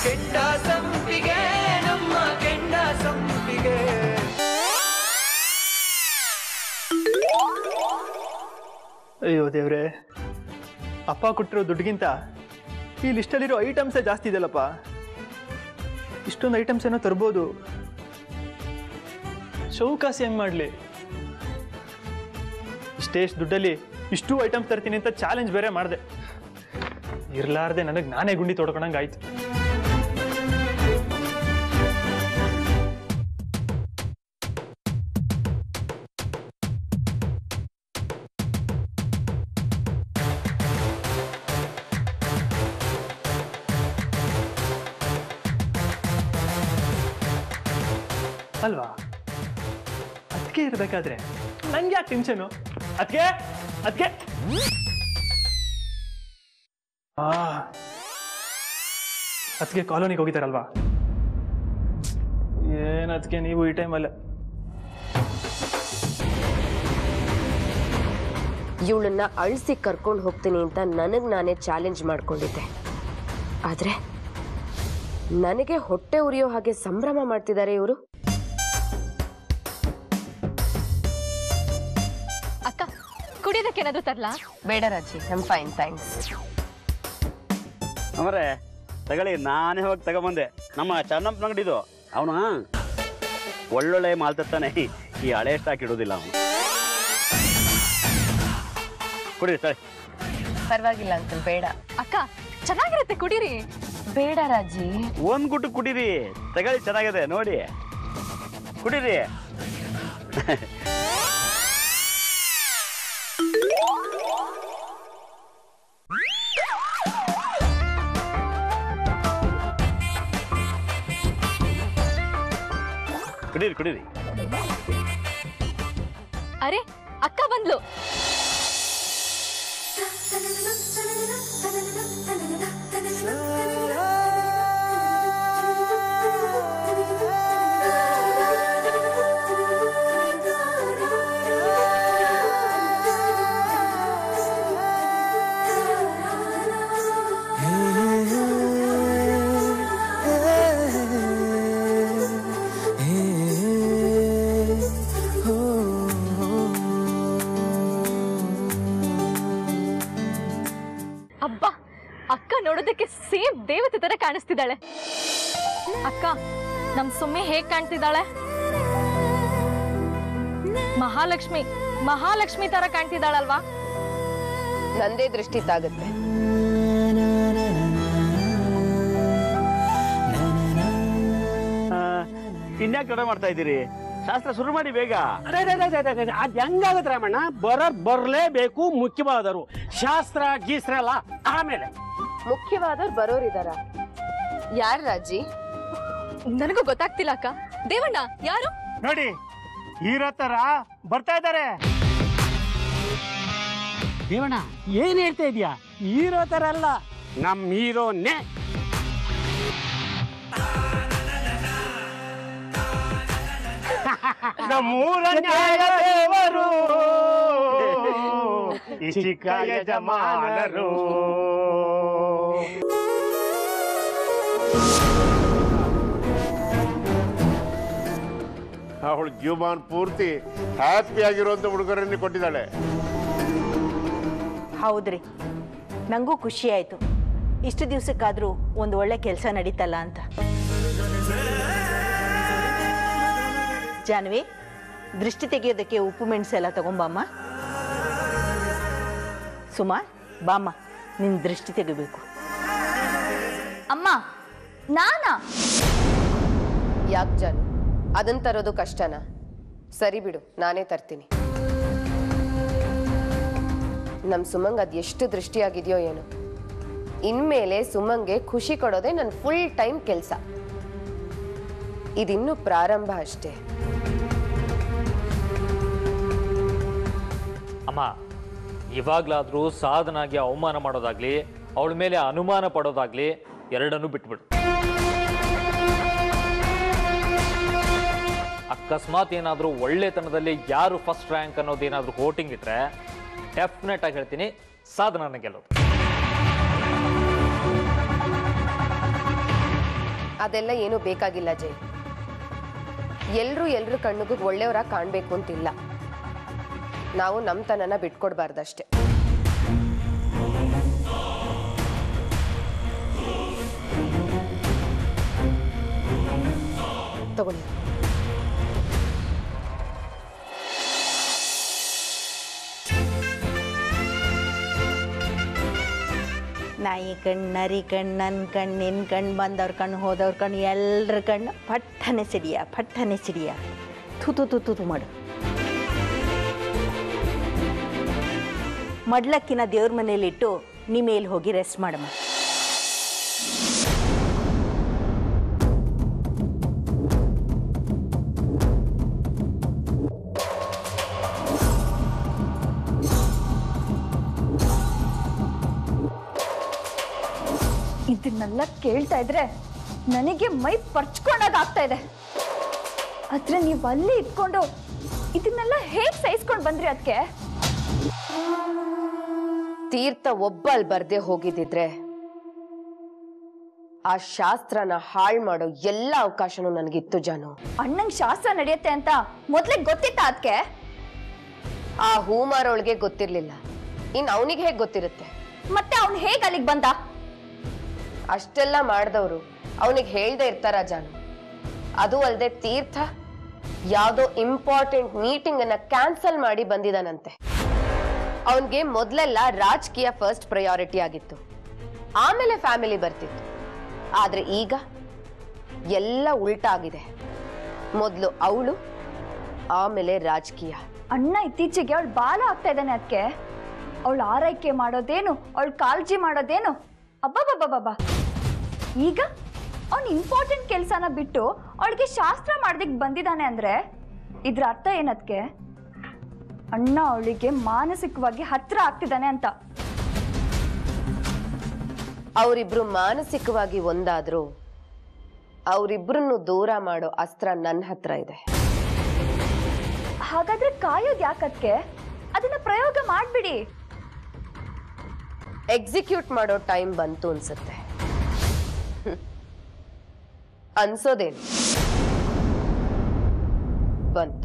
ಕೆಂಡ ಸಂಪಿಗೆ ನಮ್ಮ ಕೆಂಡ ಸಂಪಿಗೆ ಅಯ್ಯೋ ದೇವ್ರೆ ಅಪ್ಪ ಕೊಟ್ಟಿರೋ ದುಡ್ಡಿಗಿಂತ ಈ ಲಿಸ್ಟಲ್ಲಿರೋ ಐಟಮ್ಸೇ ಜಾಸ್ತಿ ಇದೆಯಲ್ಲಪ್ಪ ಇಷ್ಟೊಂದು ಐಟಮ್ಸ್ ಏನೋ ತರ್ಬೋದು ಚೌಕಾಸಿ ಹೆಂಗ್ ಮಾಡಲಿ ಇಷ್ಟೇ ಇಷ್ಟು ದುಡ್ಡಲ್ಲಿ ಇಷ್ಟು ಐಟಮ್ಸ್ ತರ್ತೀನಿ ಅಂತ ಚಾಲೆಂಜ್ ಬೇರೆ ಮಾಡಿದೆ ಇರ್ಲಾರ್ದೆ ನನಗೆ ನಾನೇ ಗುಂಡಿ ತೊಡ್ಕೊಂಡಂಗೆ ಆಯ್ತು ಅಲ್ವಾ ಅದಕ್ಕೆ ಇರ್ಬೇಕಾದ್ರೆ ನಂಗೆ ಯಾಕೆ ಟೆನ್ಷನು ಅದಕ್ಕೆ ಅದಕ್ಕೆ ಆ ಅದಕ್ಕೆ ಕಾಲೋನಿಗೆ ಹೋಗಿದ್ದಾರಲ್ವಾ ಏನ್ ಅದಕ್ಕೆ ನೀವು ಈ ಟೈಮಲ್ಲ ಇವಳನ್ನ ಅಳಿಸಿ ಕರ್ಕೊಂಡು ಹೋಗ್ತೀನಿ ಅಂತ ನನಗೆ ನಾನೇ ಚಾಲೆಂಜ್ ಮಾಡ್ಕೊಂಡಿದ್ದೆ ಆದರೆ ನನಗೆ ಹೊಟ್ಟೆ ಉರಿಯೋ ಹಾಗೆ ಸಂಭ್ರಮ ಮಾಡ್ತಿದ್ದಾರೆ ಇವರು ಅಕ್ಕ ಕುಡಿಯೋದಕ್ಕೆ ಏನಾದ್ರು ತರ್ಲಾ ಬೇಡ ರಾಜಿ ಐಮ್ ಫೈನ್ ಥ್ಯಾಂಕ್ಸ್ ಅವರೇ ತಗೊಳ್ಳಿ ನಾನೇ ಹೋಗಿ ತಗೊಂಬಂದೆ ನಮ್ಮ ಚನ್ನಪ್ಪನ ಅಂಗಡಿದು ಅವನು ಒಳ್ಳೊಳ್ಳೆ ಮಾಲ್ ತರ್ತಾನೆ ಈ ಹಳೆ ಸ್ಟಾಕ್ ಇಡೋದಿಲ್ಲ ಅವನು ಕುಡಿ ಸರಿ ಪರವಾಗಿಲ್ಲ ಅಂಕಲ್ ಬೇಡ ಅಕ್ಕ ಚೆನ್ನಾಗಿರುತ್ತೆ ಕುಡೀರಿ ಬೇಡ ರಾಜಿ ಒಂದ್ ಗುಟ್ಟು ಕುಡೀರಿ ತಗೊಳ್ಳಿ ಚೆನ್ನಾಗಿದೆ ನೋಡಿ ಕುಡೀರಿ ಕುಡೀರಿ ಕುಡೀರಿ ಅರೆ ಅಕ್ಕ ಬಂದ್ಲು ಅಬ್ಬಾ ಅಕ್ಕ ನೋಡೋದಕ್ಕೆ ಸೇಮ್ ದೇವತೆ ತರ ಕಾಣಿಸ್ತಿದ್ದಾಳೆ ಅಕ್ಕ ನಮ್ ಸುಮ್ಮನೆ ಹೇಗ್ ಕಾಣ್ತಿದ್ದಾಳೆ ಮಹಾಲಕ್ಷ್ಮಿ ಮಹಾಲಕ್ಷ್ಮಿ ತರ ಕಾಣ್ತಿದ್ದಾಳಲ್ವಾ ನಂದೇ ದೃಷ್ಟಿ ತಾಗುತ್ತೆ ಇನ್ಯಾಕೆ ತಡ ಮಾಡ್ತಾ ಇದ್ದೀರಿ ಶಾಸ್ತ್ರ ಶುರು ಮಾಡಿ ಬೇಗ ಅದೇ ಅದೇ ಅದೇ ಅದೇ ಅದೇ ಅದ್ ಹೆಂಗಾಗತ್ತೆ ರಾಮಣ್ಣ ಬರೋರ್ ಬರ್ಲೇಬೇಕು ಮುಖ್ಯವಾದರು ಶಾಸ್ತ್ರ ಗೀಸ್ತ್ರ ಎಲ್ಲ ಆಮೇಲೆ ಮುಖ್ಯವಾದವ್ರು ಬರೋರಿದಾರ ಯಾರು ರಾಜಿ ನನಗೂ ಗೊತ್ತಾಗ್ತಿಲ್ಲ ಅಕ್ಕ ದೇವಣ್ಣ ಯಾರು ನೋಡಿ ಹೀರೋ ತರ ಬರ್ತಾ ಇದ್ದಾರೆ ದೇವಣ್ಣ ಏನ್ ಹೇಳ್ತಾ ಇದೀಯಾ ಹೀರೋ ತರ ಅಲ್ಲ ನಮ್ ಹೀರೋನೇ ನಮ್ಮೂರ ನ್ಯಾಯ ದೇವರು ಈ ಚಿಕ್ಕ ಯಜಮಾನರು ಅವಳು ಜೀವಮಾನ ಪೂರ್ತಿ ಹ್ಯಾಪಿ ಆಗಿರುವಂತ ಉಡುಗೊರೆಯನ್ನು ಕೊಟ್ಟಿದ್ದಾಳೆ ಹೌದ್ರಿ ನನಗೂ ಖುಷಿ ಆಯಿತು ಇಷ್ಟು ದಿವಸಕ್ಕಾದರೂ ಒಂದು ಒಳ್ಳೆ ಕೆಲಸ ನಡೀತಲ್ಲ ಅಂತ ಜಾನ್ವಿ ದೃಷ್ಟಿ ತೆಗೆಯೋದಕ್ಕೆ ಉಪ್ಪು ಮೆಣಸೆಲ್ಲ ತಗೊಂಬಮ್ಮ ಸುಮಾ ಬಾಮ್ಮ ನಿನ್ನ ದೃಷ್ಟಿ ತೆಗಿಬೇಕು ಅಮ್ಮ ನಾನಾ ಯಾಕೆ ಜಾನು ಅದನ್ನ ತರೋದು ಕಷ್ಟನಾ ಸರಿ ಬಿಡು ನಾನೇ ತರ್ತೀನಿ ನಮ್ಮ ಸುಮಂಗ್ ಅದು ಎಷ್ಟು ದೃಷ್ಟಿಯಾಗಿದೆಯೋ ಏನೋ ಇನ್ಮೇಲೆ ಸುಮಂಗೆ ಖುಷಿ ಕೊಡೋದೇ ನನ್ನ ಫುಲ್ ಟೈಮ್ ಕೆಲಸ ಇದಿನ್ನೂ ಪ್ರಾರಂಭ ಅಷ್ಟೇ ಅಮ್ಮ ಇವಾಗ್ಲಾದ್ರೂ ಸಾಧನಾಗಿ ಅವಮಾನ ಮಾಡೋದಾಗ್ಲಿ ಅವಳ ಮೇಲೆ ಅನುಮಾನ ಪಡೋದಾಗ್ಲಿ ಎರಡನ್ನೂ ಬಿಟ್ಬಿಡು ಅಕಸ್ಮಾತ್ ಏನಾದರೂ ಒಳ್ಳೆತನದಲ್ಲಿ ಯಾರು ಫಸ್ಟ್ ರ್ಯಾಂಕ್ ಅನ್ನೋದೇನಾದ್ರೂ ವೋಟಿಂಗ್ ಇಟ್ರೆ ಡೆಫಿನೆಟ್ ಆಗಿ ಹೇಳ್ತೀನಿ ಸಾಧನ ಗೆಲ್ಲೋದು ಅದೆಲ್ಲ ಏನೂ ಬೇಕಾಗಿಲ್ಲ ಜೈ ಎಲ್ರೂ ಎಲ್ರ ಕಣ್ಣಿಗೂ ಒಳ್ಳೆಯವರಾಗಿ ಕಾಣಬೇಕು ಅಂತಿಲ್ಲ ನಾವು ನಮ್ತನನ ಬಿಟ್ಕೊಡ್ಬಾರ್ದಷ್ಟೇ ತಗೊಳ್ಳಿ ನಾಯಿ ಕಣ್ಣು ನರಿ ಕಣ್ಣು ನನ್ನ ಕಣ್ಣು ನಿನ್ನ ಕಣ್ಣು ಬಂದವ್ರ ಕಣ್ಣು ಹೋದವ್ರ ಕಣ್ಣು ಎಲ್ಲರ ಕಣ್ಣು ಪಟ್ಟನೆ ಸಿಡಿಯ ಪಟ್ಟನೆ ಸಿಡಿಯ ತುತು ತುತು ತು ಮಾಡು ಮಡ್ಲಕ್ಕಿನ ದೇವ್ರ ಮನೇಲಿಟ್ಟು ನೀ ಮೇಲೆ ಹೋಗಿ ರೆಸ್ಟ್ ಮಾಡಮ್ಮ ಇದನ್ನೆಲ್ಲ ಕೇಳ್ತಾ ಇದ್ರೆ ನನಗೆ ಮೈ ಪರ್ಚ್ಕೊಂಡಾಗ ಆಗ್ತಾ ಇದೆ ಆದ್ರೆ ನೀವು ಅಲ್ಲಿ ಇಟ್ಕೊಂಡು ಇದನ್ನೆಲ್ಲ ಹೇಗ್ ಸಹಿಸ್ಕೊಂಡು ಬಂದ್ರಿ ಅದಕ್ಕೆ ತೀರ್ಥ ಒಬ್ಬ ಅಲ್ಲಿ ಬರ್ದೆ ಹೋಗಿದ್ದಿದ್ರೆ ಆ ಶಾಸ್ತ್ರನ ಹಾಳು ಮಾಡೋ ಎಲ್ಲ ಅವಕಾಶನೂ ನನಗಿತ್ತು ಜಾನು ಅಣ್ಣಂಗ್ ಶಾಸ್ತ್ರ ನಡೆಯುತ್ತೆ ಅಂತ ಮೊದ್ಲೇ ಗೊತ್ತಿತ್ತ ಅದಕ್ಕೆ ಆ ಹೂಮಾರೋಳ್ಗೆ ಗೊತ್ತಿರ್ಲಿಲ್ಲ ಇನ್ ಅವನಿಗೆ ಹೇಗೆ ಗೊತ್ತಿರುತ್ತೆ ಮತ್ತೆ ಅವ್ನು ಹೇಗ್ ಅಲ್ಲಿಗೆ ಬಂದ ಅಷ್ಟೆಲ್ಲ ಮಾಡ್ದವ್ರು ಅವನಿಗೆ ಹೇಳ್ದೆ ಇರ್ತಾರ ಜಾನು ಅದು ಅಲ್ಲದೆ ತೀರ್ಥ ಯಾವುದೋ ಇಂಪಾರ್ಟೆಂಟ್ ಮೀಟಿಂಗ್ ಅನ್ನ ಕ್ಯಾನ್ಸಲ್ ಮಾಡಿ ಬಂದಿದಾನಂತೆ ಅವನ್ಗೆ ಮೊದ್ಲೆಲ್ಲ ರಾಜಕೀಯ ಫಸ್ಟ್ ಪ್ರಯಾರಿಟಿ ಆಗಿತ್ತು ಆಮೇಲೆ ಫ್ಯಾಮಿಲಿ ಬರ್ತಿತ್ತು ಆದ್ರೆ ಈಗ ಎಲ್ಲ ಉಲ್ಟಾ ಆಗಿದೆ ಮೊದಲು ಅವಳು ಆಮೇಲೆ ರಾಜಕೀಯ ಅಣ್ಣ ಇತ್ತೀಚೆಗೆ ಅವಳು ಬಾಲ ಆಗ್ತಾ ಇದ್ದಾನೆ ಅದಕ್ಕೆ ಅವಳು ಆರೈಕೆ ಮಾಡೋದೇನು ಅವಳು ಕಾಳಜಿ ಮಾಡೋದೇನು ಅಬ್ಬಬ್ಬಬ್ಬಬ್ಬ ಈಗ ಅವ್ನು ಇಂಪಾರ್ಟೆಂಟ್ ಕೆಲಸನ ಬಿಟ್ಟು ಅವಳಿಗೆ ಶಾಸ್ತ್ರ ಮಾಡೋದಕ್ಕೆ ಬಂದಿದ್ದಾನೆ ಅಂದ್ರೆ ಇದ್ರ ಅರ್ಥ ಏನದಕ್ಕೆ ಅಣ್ಣ ಅವಳಿಗೆ ಮಾನಸಿಕವಾಗಿ ಹತ್ರ ಆಗ್ತಿದ್ದಾನೆ ಅಂತ ಅವರಿಬ್ರು ಮಾನಸಿಕವಾಗಿ ಒಂದಾದ್ರೂ ಅವರಿಬ್ರನ್ನು ದೂರ ಮಾಡೋ ಅಸ್ತ್ರ ನನ್ನ ಹತ್ರ ಇದೆ ಹಾಗಾದ್ರೆ ಕಾಯೋದು ಯಾಕದ್ಕೆ ಅದನ್ನ ಪ್ರಯೋಗ ಮಾಡ್ಬಿಡಿ ಎಕ್ಸಿಕ್ಯೂಟ್ ಮಾಡೋ ಟೈಮ್ ಬಂತು ಅನ್ಸುತ್ತೆ ಹ್ಮ್. ಅನ್ಸೋದೇನು ಬಂತು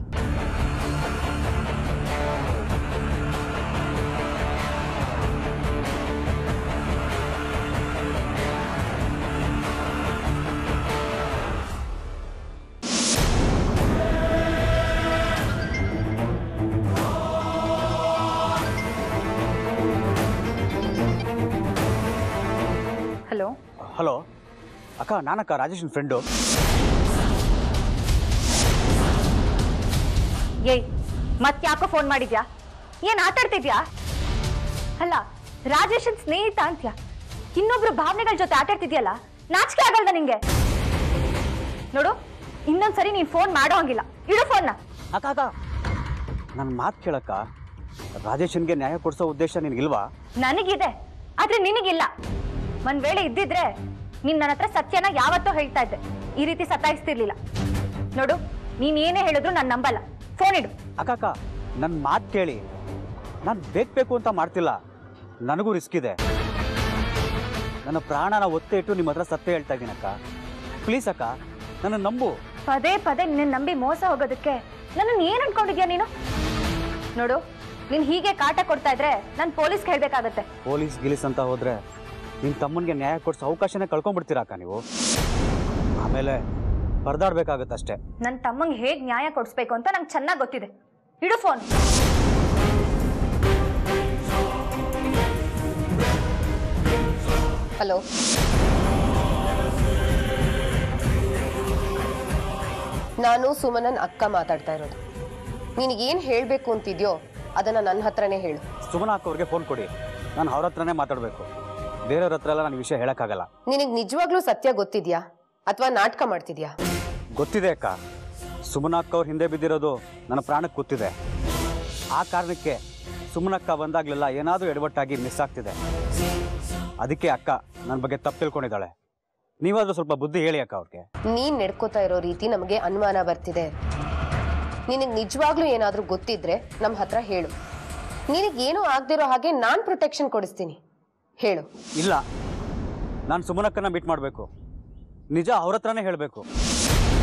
ಹಲೋ ಹಲೋ ಅಕ್ಕ ನಾನಕ್ಕ ರಾಜೇಶನ್ ಫ್ರೆಂಡು ಏಯ್ ಮತ್ತ್ಯಾಕೋ ಫೋನ್ ಮಾಡಿದ್ಯಾ ಏನ್ ಆಟಾಡ್ತಿದ್ಯಾ ಅಲ್ಲ ರಾಜೇಶನ್ ಸ್ನೇಹಿತ ಅಂತ್ಯ ಇನ್ನೊಬ್ರು ಭಾವನೆಗಳ ಜೊತೆ ಆಟಾಡ್ತಿದ್ಯಲ್ಲ ನಾಚಿಕೆ ಆಗಲ್ದ ನಿಂಗೆ ನೋಡು ಇನ್ನೊಂದ್ಸರಿ ನೀನ್ ಫೋನ್ ಮಾಡೋ ಹಂಗಿಲ್ಲ ಇಡು ಫೋನ್ನ ಅಕ್ಕ ಅಕ್ಕ ನನ್ನ ಮಾತು ಕೇಳಕ್ಕ ರಾಜೇಶನ್ಗೆ ನ್ಯಾಯ ಕೊಡಿಸೋ ಉದ್ದೇಶ ನಿನಗಿಲ್ವಾ ನನಗಿದೆ ಆದ್ರೆ ನಿನಗಿಲ್ಲ ಒಂದ್ ವೇಳೆ ಇದ್ದಿದ್ರೆ ನೀನ್ ನನ್ನ ಹತ್ರ ಸತ್ಯನ ಯಾವತ್ತೋ ಹೇಳ್ತಾ ಇದ್ದೆ ಈ ರೀತಿ ಸತಾಯಿಸ್ತಿರ್ಲಿಲ್ಲ ನೋಡು ನೀನ್ ಏನೇ ಹೇಳಿದ್ರು ನಾನು ನಂಬಲ್ಲ ಫೋನ್ ಇಡು ಅಕ್ಕ ಅಕ್ಕ ನನ್ನ ಮಾತು ಕೇಳಿ ನಾನು ಬೇಕು ಬೇಕು ಅಂತ ಮಾಡ್ತಿಲ್ಲ ನನಗೂ ರಿಸ್ಕ್ ಇದೆ ನನ್ನ ಪ್ರಾಣನ ಒತ್ತೆ ಇಟ್ಟು ನಿಮ್ಮ ಹತ್ರ ಸತ್ಯ ಹೇಳ್ತಾ ಇದ್ದೀನಿ ಅಕ್ಕ ಪ್ಲೀಸ್ ಅಕ್ಕ ನನ್ನ ನಂಬು ಪದೇ ಪದೇ ನಿನ್ನ ನಂಬಿ ಮೋಸ ಹೋಗೋದಕ್ಕೆ ನನ್ನನ್ನು ಏನ್ ಅನ್ಕೊಂಡಿದ್ಯಾ ನೀನು ನೋಡು ನೀನ್ ಹೀಗೆ ಕಾಟ ಕೊಡ್ತಾ ಇದ್ರೆ ನಾನು ಪೊಲೀಸ್ಗೆ ಹೇಳ್ಬೇಕಾಗತ್ತೆ ಪೊಲೀಸ್ ಗಿಲೀಸ್ ಅಂತ ಹೋದ್ರೆ ನಿಮ್ಮ ತಮ್ಮನಿಗೆ ನ್ಯಾಯ ಕೊಡಿಸೋ ಅವಕಾಶನೇ ಕಳ್ಕೊಂಡ್ಬಿಡ್ತೀರಾ ಅಕ್ಕ ನೀವು ಆಮೇಲೆ ಪರದಾಡ್ಬೇಕಾಗತ್ತಷ್ಟೇ ನನ್ನ ತಮ್ಮಂಗೆ ಹೇಗ್ ನ್ಯಾಯ ಕೊಡಿಸ್ಬೇಕು ಅಂತ ನಂಗೆ ಚೆನ್ನಾಗಿ ಗೊತ್ತಿದೆ ಇಡು ಫೋನ್ ಹಲೋ ನಾನು ಸುಮನನ್ ಅಕ್ಕ ಮಾತಾಡ್ತಾ ಇರೋದು ನಿನಗೇನು ಹೇಳಬೇಕು ಅಂತಿದ್ಯೋ ಅದನ್ನ ನನ್ನ ಹತ್ರನೇ ಹೇಳು ಸುಮನ ಅಕ್ಕ ಫೋನ್ ಕೊಡಿ ನಾನು ಅವ್ರ ಹತ್ರನೇ ಮಾತಾಡಬೇಕು ಬೇರೆಯವ್ರ ಹತ್ರ ಎಲ್ಲ ನಾನು ವಿಷಯ ಹೇಳೋಕ್ಕಾಗಲ್ಲ ನಿನಗೆ ನಿಜವಾಗ್ಲೂ ಸತ್ಯ ಗೊತ್ತಿದ್ಯಾ ಅಥವಾ ನಾಟಕ ಮಾಡ್ತಿದ್ಯಾ ಗೊತ್ತಿದೆ ಅಕ್ಕ ಸುಮನ ಅಕ್ಕ ಅವ್ರ ಹಿಂದೆ ಬಿದ್ದಿರೋದು ನನ್ನ ಪ್ರಾಣಕ್ಕೆ ಗೊತ್ತಿದೆ ಆ ಕಾರಣಕ್ಕೆ ಸುಮನಕ್ಕ ಬಂದಾಗ್ಲೆಲ್ಲ ಏನಾದರೂ ಎಡವಟ್ಟಾಗಿ ಮಿಸ್ ಆಗ್ತಿದೆ ಅದಕ್ಕೆ ಅಕ್ಕ ನನ್ನ ಬಗ್ಗೆ ತಪ್ಪು ತಿಳ್ಕೊಂಡಿದ್ದಾಳೆ ನೀವಾದ್ರೂ ಸ್ವಲ್ಪ ಬುದ್ಧಿ ಹೇಳಿ ಅಕ್ಕ ಅವ್ರಿಗೆ ನೀನ್ ನಡ್ಕೋತಾ ಇರೋ ರೀತಿ ನಮಗೆ ಅನುಮಾನ ಬರ್ತಿದೆ ನಿನಗೆ ನಿಜವಾಗ್ಲೂ ಏನಾದ್ರೂ ಗೊತ್ತಿದ್ರೆ ನಮ್ಮ ಹತ್ರ ಹೇಳು ನಿನಗೇನೂ ಆಗ್ದಿರೋ ಹಾಗೆ ನಾನ್ ಪ್ರೊಟೆಕ್ಷನ್ ಕೊಡಿಸ್ತೀನಿ ಹೇಳು ಇಲ್ಲ ನಾನು ಸುಮನಕ್ಕನ ಮೀಟ್ ಮಾಡಬೇಕು ನಿಜ ಅವ್ರ ಹತ್ರನೇ ಹೇಳಬೇಕು